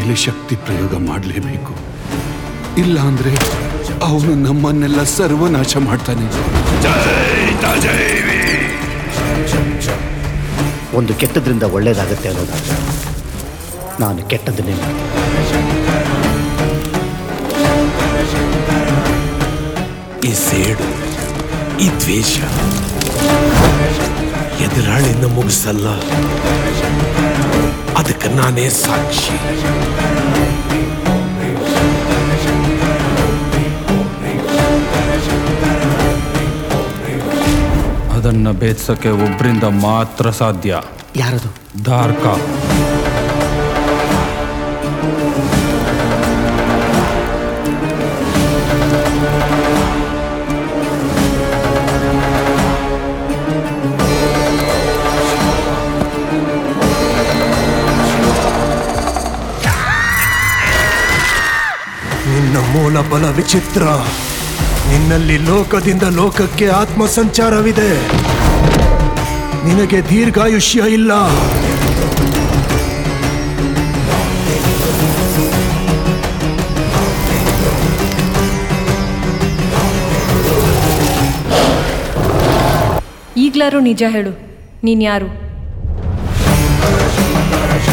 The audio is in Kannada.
ಮೇಲೆ ಶಕ್ತಿ ಪ್ರಯೋಗ ಮಾಡಲೇಬೇಕು ಇಲ್ಲ ಅಂದ್ರೆ ಅವನು ನಮ್ಮನ್ನೆಲ್ಲ ಸರ್ವನಾಶ ಮಾಡ್ತಾನೆ ಒಂದು ಕೆಟ್ಟದ್ರಿಂದ ಒಳ್ಳೇದಾಗತ್ತೆ ಅನ್ನೋದಾದ್ರೆ ನಾನು ಕೆಟ್ಟದನ್ನೇ ಮಾಡ್ತೀನಿ ಈ ಸೇಡು ಈ ದ್ವೇಷ ಎದುರಾಳಿನ ಮುಗಿಸಲ್ಲ ಅದಕ್ಕೆ ನಾನೇ ಸಾಕ್ಷಿ ಅದನ್ನ ಭೇದಿಸಕ್ಕೆ ಒಬ್ರಿಂದ ಮಾತ್ರ ಸಾಧ್ಯ ಯಾರದು ಧಾರ್ಕ ನಿನ್ನ ಮೂಲ ಬಲ ವಿಚಿತ್ರ ನಿನ್ನಲ್ಲಿ ಲೋಕದಿಂದ ಲೋಕಕ್ಕೆ ಆತ್ಮ ಸಂಚಾರವಿದೆ ನಿನಗೆ ದೀರ್ಘಾಯುಷ್ಯ ಇಲ್ಲ ಈಗ್ಲಾರು ನಿಜ ಹೇಳು ನೀನ್ ಯಾರು